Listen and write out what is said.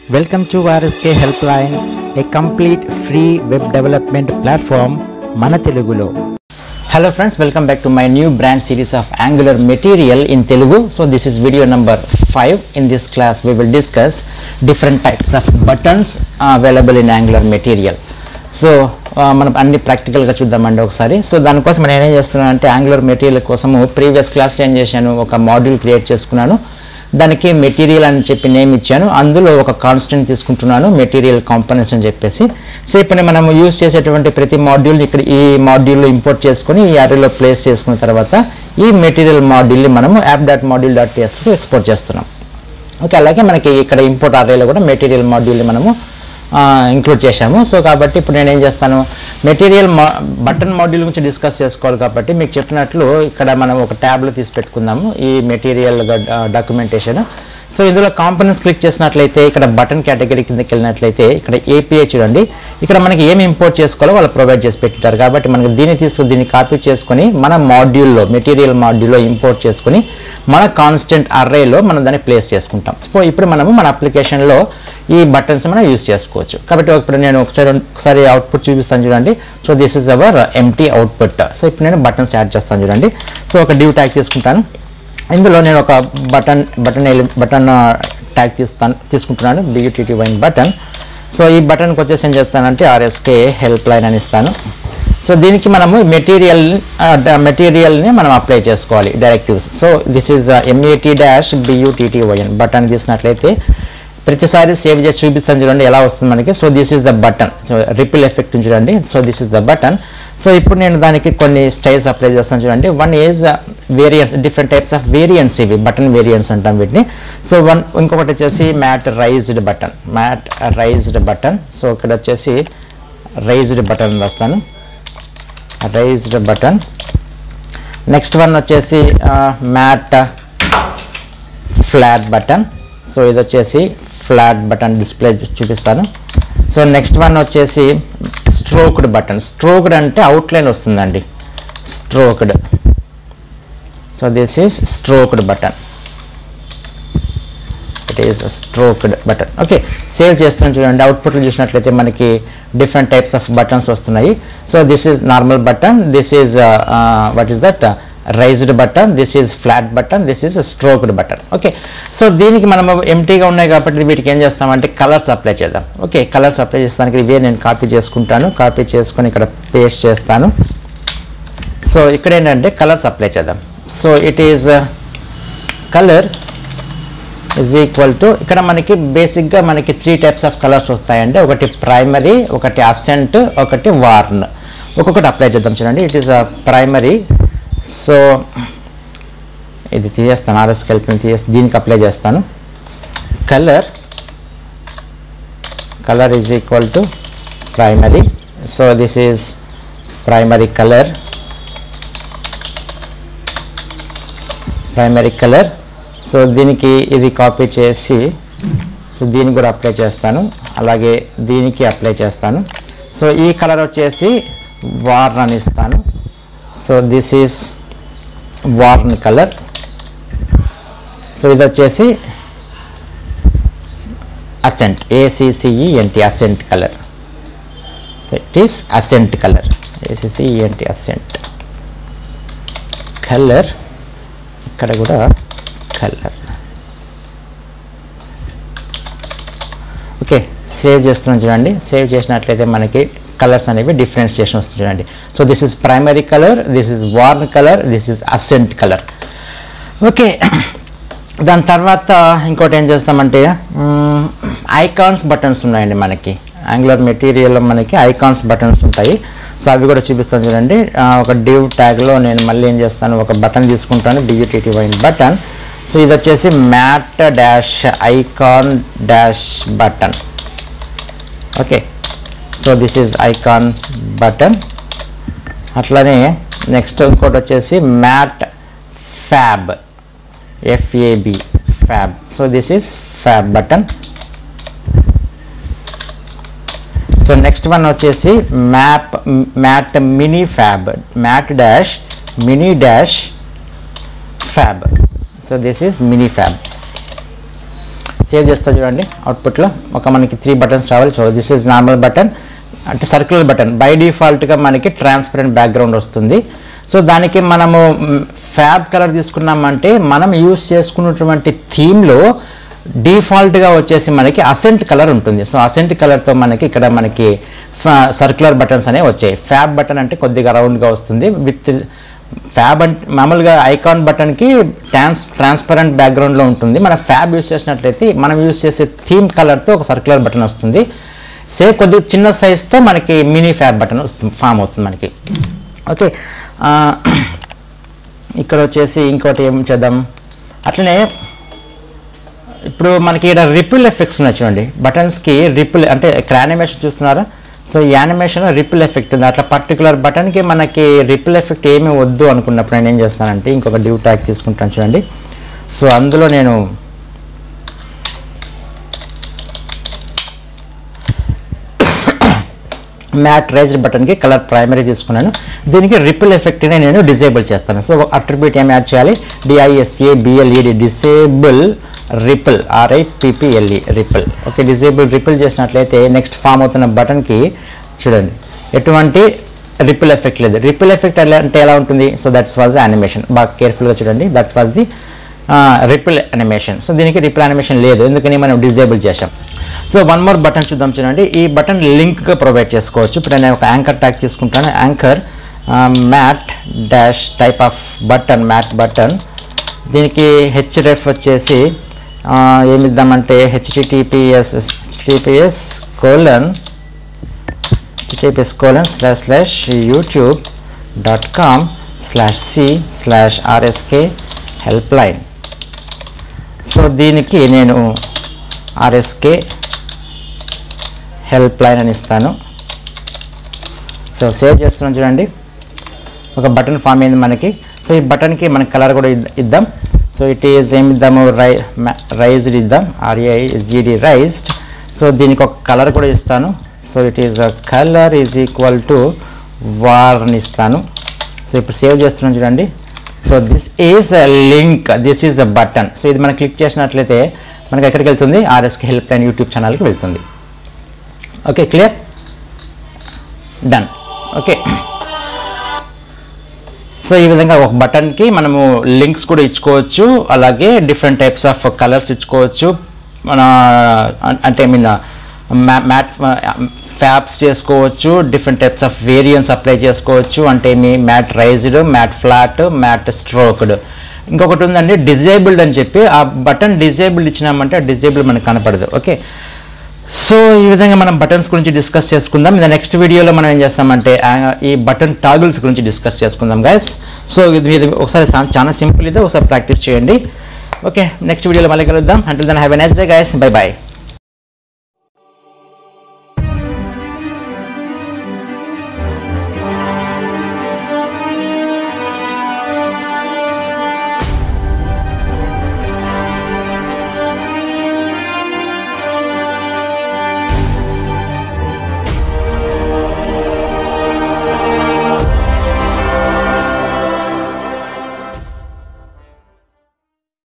Welcome to RSK Helpline, a complete free web development platform మన తెలుగులో hello friends welcome back to my new brand series of Angular Material in Telugu so this is video number five in this class we will discuss different types of buttons available in Angular Material so మనం అన్ని ప్రాక్టికల్గా చూద్దామండి ఒకసారి so దానికోసం నేను ఏం చేస్తున్నాను అంటే యాంగులర్ మెటీరియల్ కోసము ప్రీవియస్ క్లాస్లో ఏం చేశాను ఒక మాడ్యూల్ క్రియేట్ చేసుకున్నాను దానికి మెటీరియల్ అని చెప్పి నేమ్ ఇచ్చాను అందులో ఒక కాన్స్టెంట్ తీసుకుంటున్నాను మెటీరియల్ కాంపోనెంట్స్ అని చెప్పేసి సో ఇప్పుడు మనం యూస్ చేసేటువంటి ప్రతి మాడ్యూల్ని ఇక్కడ ఈ మాడ్యూల్లో ఇంపోర్ట్ చేసుకొని ఈ అరేలో ప్లేస్ చేసుకున్న తర్వాత ఈ మెటీరియల్ మాడ్యూల్ని మనము యాప్ డాట్ మాడ్యూల్ డాట్ టీఎస్కి ఎక్స్పోర్ట్ చేస్తున్నాం ఓకే అలాగే మనకి ఇక్కడ ఇంపోర్ట్ అరేలో కూడా మెటీరియల్ మాడ్యూల్ని మనము ఇంక్లూడ్ చేశాము సో కాబట్టి ఇప్పుడు నేను ఏం చేస్తాను మెటీరియల్ మా బటన్ మాడ్యూల్ గురించి డిస్కస్ చేసుకోవాలి కాబట్టి మీకు చెప్పినట్లు ఇక్కడ మనం ఒక ట్యాబ్లో తీసి పెట్టుకుందాము ఈ మెటీరియల్ డాక్యుమెంటేషన్ సో ఇందులో కాంపనెంట్స్ క్లిక్ చేసినట్లయితే ఇక్కడ బటన్ కేటగిరీ కిందకి వెళ్ళినట్లయితే ఇక్కడ ఏపీఐ చూడండి ఇక్కడ మనకి ఏమి ఇంపోర్ట్ చేసుకోవాలో వాళ్ళు ప్రొవైడ్ చేసి పెట్టారు కాబట్టి మనకి దీన్ని తీసుకుని దీన్ని కాపీ చేసుకొని మన మాడ్యూల్లో మెటీరియల్ మాడ్యూల్లో ఇంపోర్ట్ చేసుకొని మన కాన్స్టెంట్ అర్రేలో మనం దాన్ని ప్లేస్ చేసుకుంటాం సో ఇప్పుడు మనము మన అప్లికేషన్లో ఈ బటన్స్ మనం యూస్ చేసుకోవచ్చు కాబట్టి ఇప్పుడు నేను ఒకసారి ఒకసారి అవుట్పుట్ చూపిస్తాను చూడండి so this is our empty output so ఇప్పుడు నేను బటన్స్ యాడ్ చేస్తాను చూడండి సో ఒక డ్యూ ట్యాగ్ తీసుకుంటాను ఇందులో నేను ఒక బటన్ బటన్ బటన్ ట్యాగ్ తీస్తాను తీసుకుంటున్నాను బియూటీటీ వైన్ బటన్ సో ఈ బటన్కి వచ్చేసి ఏం చెప్తానంటే ఆర్ఎస్కే హెల్ప్ లైన్ అని ఇస్తాను సో దీనికి మనము మెటీరియల్ మెటీరియల్ని మనం అప్లై చేసుకోవాలి directives so this is M A T dash B U T T Y N button తీసినట్లయితే ప్రతిసారి సేవ్ చేసి చూపిస్తాను చూడండి ఎలా వస్తుంది మనకి so this is the button so ripple effect చూడండి so this is the button so ఇప్పుడు నేను దానికి కొన్ని స్టైల్స్ అప్లై చేస్తాను చూడండి one is variance different types of variance ఇవి బటన్ వేరియన్స్ అంటాం వీటిని సో వన్ ఇంకొకటి వచ్చేసి mat raised button mat raised button so ఇక్కడ వచ్చేసి రైజ్డ్ బటన్ వేస్తాను రైజ్డ్ బటన్ నెక్స్ట్ వన్ వచ్చేసి మ్యాట్ ఫ్లాట్ బటన్ సో ఇది వచ్చేసి ఫ్లాట్ బటన్ డిస్ప్లే చూపిస్తాను సో నెక్స్ట్ వన్ వచ్చేసి స్ట్రోక్డ్ బటన్ స్ట్రోక్డ్ అంటే అవుట్లైన్ వస్తుందండి stroked so this is stroked button it is stroked button okay save చేస్తున్నాం చూడండి అవుట్పుట్లు చూసినట్లయితే మనకి డిఫరెంట్ టైప్స్ ఆఫ్ బటన్స్ వస్తున్నాయి so this is normal button this is what is that raised button this is flat button this is stroked button okay so దీనికి మనం ఎంటీగా ఉన్నాయి కాబట్టి వీటికి ఏం చేస్తామంటే కలర్స్ అప్లై చేద్దాం ఓకే కలర్స్ అప్లై చేస్తానికి ఇవే నేను కాపీ చేసుకుంటాను కాపీ చేసుకొని ఇక్కడ పేస్ట్ చేస్తాను సో ఇక్కడ ఏంటంటే కలర్స్ అప్లై చేద్దాం so it is colour is equal to ఇక్కడ మనకి బేసిక్గా మనకి త్రీ టైప్స్ ఆఫ్ కలర్స్ వస్తాయండి ఒకటి ప్రైమరీ ఒకటి అసెంట్ ఒకటి వార్న్ ఒక్కొక్కటి అప్లై చేద్దాం చూడండి ఇట్ ఈస్ ప్రైమరీ సో ఇది తీసేస్తాను ఆర్ఎస్ కలిపి తీసేసి దీనికి అప్లై చేస్తాను colour colour is equal to primary so this is primary colour primary colour so దీనికి ఇది కాపీ చేసి సో దీనికి కూడా అప్లై చేస్తాను అలాగే దీనికి అప్లై చేస్తాను సో ఈ కలర్ వచ్చేసి వార్న్ అని ఇస్తాను so this is warn colour so ఇది వచ్చేసి accent A C C E N T accent colour so it is accent colour A C C E N T accent colour ఇక్కడ కూడా కలర్ ఓకే సేవ్ చేస్తున్నాం చూడండి సేవ్ చేసినట్లయితే మనకి కలర్స్ అనేవి డిఫరెన్సియేషన్ వస్తుంది చూడండి so this is primary colour this is warn colour this is accent colour okay దాని తర్వాత ఇంకోటి ఏం చేస్తామంటే ఐకాన్స్ బటన్స్ ఉన్నాయండి మనకి యాంగులర్ మెటీరియల్లో మనకి ఐకాన్స్ బటన్స్ ఉంటాయి సో అవి కూడా చూపిస్తాను చూడండి ఒక డివ్ ట్యాగ్లో నేను మళ్ళీ ఏం చేస్తాను ఒక బటన్ తీసుకుంటాను బియూటీటీ వైన్ బటన్ సో ఇది వచ్చేసి mat dash icon dash button okay so this is icon button అట్లనే నెక్స్ట్ ఇంకోటి వచ్చేసి mat fab F A B fab so this is fab button so next one వచ్చేసి map mat mini fab mat dash mini dash fab so this is mini fab save చేస్తా చూడండి అవుట్పుట్లో ఒక మనకి three buttons రావాలి so this is normal button అంటే circular button by డిఫాల్ట్గా మనకి ట్రాన్స్పరెంట్ బ్యాక్గ్రౌండ్ వస్తుంది సో దానికి మనము ఫ్యాబ్ కలర్ తీసుకున్నామంటే మనం యూస్ చేసుకున్నటువంటి థీమ్లో డిఫాల్ట్గా వచ్చేసి మనకి అసెంట్ కలర్ ఉంటుంది సో అసెంట్ కలర్తో మనకి ఇక్కడ మనకి సర్క్యులర్ బటన్స్ అనేవి వచ్చాయి ఫ్యాబ్ బటన్ అంటే కొద్దిగా రౌండ్గా వస్తుంది విత్ ఫ్యాబ్ అంటే మామూలుగా ఐకాన్ బటన్కి ట్రాన్స్ ట్రాన్స్పరెంట్ బ్యాక్గ్రౌండ్లో ఉంటుంది మన ఫ్యాబ్ యూస్ చేసినట్లయితే మనం యూస్ చేసే థీమ్ కలర్తో ఒక సర్క్యులర్ బటన్ వస్తుంది సే కొద్దిగా చిన్న సైజ్తో మనకి మినీ ఫ్యాబ్ బటన్ వస్తుంది ఫామ్ అవుతుంది మనకి ఓకే ఆ, ఇక్కడ వచ్చేసి ఇంకోటి ఏం చేద్దాం అట్లనే ఇప్పుడు మనకి ఇక్కడ రిపుల్ ఎఫెక్ట్స్ ఉన్నాయి చూడండి బటన్స్కి రిపుల్ అంటే ఇక్కడ యానిమేషన్ చూస్తున్నారా సో ఈ యానిమేషన్ రిపుల్ ఎఫెక్ట్ ఉంది అట్లా పర్టికులర్ బటన్కి మనకి రిపుల్ ఎఫెక్ట్ ఏమీ వద్దు అనుకున్నప్పుడు నేను ఏం చేస్తానంటే ఇంకొక డ్యూ ట్యాగ్ తీసుకుంటాను చూడండి సో అందులో నేను మ్యాట్ రైజ్డ్ బటన్కి కలర్ ప్రైమరీ తీసుకున్నాను దీనికి రిపుల్ ఎఫెక్ట్ని నేను డిసేబుల్ చేస్తాను సో అట్రిబ్యూట్ ఏం యాడ్ చేయాలి D I S A B L E D disable ripple R I P P L E ripple okay disable ripple చేసినట్లయితే నెక్స్ట్ ఫామ్ అవుతున్న బటన్కి చూడండి ఎటువంటి రిపుల్ ఎఫెక్ట్ లేదు రిపుల్ ఎఫెక్ట్ ఎలా అంటే ఎలా ఉంటుంది so that's was the animation బాగా కేర్ఫుల్గా చూడండి that was the ripple animation so దీనికి రిపుల్ యానిమేషన్ లేదు ఎందుకని మనం డిజేబుల్ చేసాం సో వన్ మోర్ బటన్ చూద్దాం చూడండి ఈ బటన్ లింక్గా ప్రొవైడ్ చేసుకోవచ్చు ఇప్పుడు నేను ఒక యాంకర్ ట్యాగ్ తీసుకుంటాను anchor mat dash type of button mat button దీనికి హెచ్డిఎఫ్ వచ్చేసి ఆ, ఏమిద్దామంటే H T T P S H T T P S colon https colon slash slash youtube dot com slash c slash rsk helpline సో దీనికి నేను ఆర్ఎస్కే హెల్ప్ లైన్ అని ఇస్తాను సో సేవ్ చేస్తున్నాను చూడండి ఒక బటన్ ఫామ్ అయింది మనకి సో ఈ బటన్కి మన కలర్ కూడా ఇద్ద- ఇద్దాం సో ఇట్ ఈజ్ ఏమి ఇద్దాము రై రైజ్డ్ ఇద్దాం ఆర్ఏఐ జీడి రైజ్డ్ సో దీనికి ఒక కలర్ కూడా ఇస్తాను so it is a colour is equal to warn అని ఇస్తాను సో ఇప్పుడు సేవ్ చేస్తున్నాను చూడండి so this is a link this is a button so ఇది మనం క్లిక్ చేసినట్లయితే మనకి ఎక్కడికి వెళ్తుంది ఆర్ఎస్కి హెల్ప్ లైన్ యూట్యూబ్ ఛానల్కి వెళ్తుంది okay clear done okay so ఈ విధంగా ఒక బటన్కి మనము లింక్స్ కూడా ఇచ్చుకోవచ్చు అలాగే డిఫరెంట్ టైప్స్ ఆఫ్ కలర్స్ ఇచ్చుకోవచ్చు మన అం- అంటే ఐ మీన్ మ్యాట్ ఫ్యాబ్స్ చేసుకోవచ్చు different types of variance apply చేసుకోవచ్చు అంటే మీ matte raised matte flat matte stroked ఇంకొకటి ఉందండి డిజేబుల్డ్ అని చెప్పి ఆ బటన్ డిజేబుల్డ్ ఇచ్చినామంటే ఆ డిజేబుల్ మనకు కనపడదు ఓకే సో ఈ విధంగా మనం బటన్స్ గురించి డిస్కస్ చేసుకుందాం ఇది నెక్స్ట్ వీడియోలో మనం ఏం చేస్తామంటే ఆ, ఈ బటన్ టాగిల్స్ గురించి డిస్కస్ చేసుకుందాం గైస్ సో ఇది ఇది ఒకసారి సా- చాలా సింపుల్ ఇది ఒకసారి ప్రాక్టీస్ చేయండి ఓకే నెక్స్ట్ వీడియోలో మళ్ళీ కలుద్దాం until then have a nice day guys bye bye